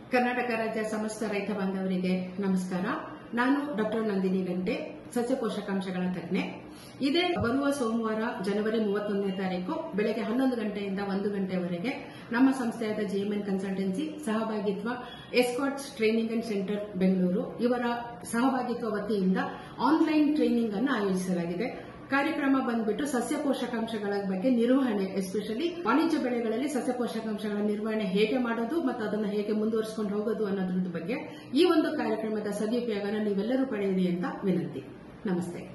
ಕರ್ನಾಟಕ ರಾಜ್ಯ ಸಮಸ್ತ ರೈತ ಬಾಂಧವರಿಗೆ ನಮಸ್ಕಾರ ನಾನು ಡಾಕ್ಟರ್ ನಂದಿನಿ ಗಂಟೆ ಸಸ್ಯ ಪೋಷಕಾಂಶಗಳ ತಜ್ಞೆ ಇದೇ ಬರುವ ಸೋಮವಾರ ಜನವರಿ ಮೂವತ್ತೊಂದನೇ ತಾರೀಕು ಬೆಳಗ್ಗೆ ಹನ್ನೊಂದು ಗಂಟೆಯಿಂದ ಒಂದು ಗಂಟೆವರೆಗೆ ನಮ್ಮ ಸಂಸ್ಥೆಯಾದ ಜಿಎಂಎನ್ ಕನ್ಸಲ್ಟೆನ್ಸಿ ಸಹಭಾಗಿತ್ವ Escorts training and centre Bengaluru ಇವರ ಸಹಭಾಗಿತ್ವ ವತಿಯಿಂದ ಆನ್ಲೈನ್ ಟ್ರೈನಿಂಗ್ ಅನ್ನು ಆಯೋಜಿಸಲಾಗಿದೆ ಕಾರ್ಯಕ್ರಮ ಬಂದ್ಬಿಟ್ಟು ಸಸ್ಯ ಪೋಷಕಾಂಶಗಳ ಬಗ್ಗೆ ನಿರ್ವಹಣೆ ಎಸ್ಪೆಷಲಿ ವಾಣಿಜ್ಯ ಬೆಳೆಗಳಲ್ಲಿ ಸಸ್ಯ ಪೋಷಕಾಂಶಗಳ ನಿರ್ವಹಣೆ ಹೇಗೆ ಮಾಡೋದು ಮತ್ತು ಅದನ್ನು ಹೇಗೆ ಮುಂದುವರಿಸಿಕೊಂಡು ಹೋಗೋದು ಅನ್ನೋದ್ರ ಬಗ್ಗೆ ಈ ಒಂದು ಕಾರ್ಯಕ್ರಮದ ಸದುಪಯೋಗನ ನೀವೆಲ್ಲರೂ ಪಡೆಯಿರಿ ಅಂತ ವಿನಂತಿ ನಮಸ್ತೆ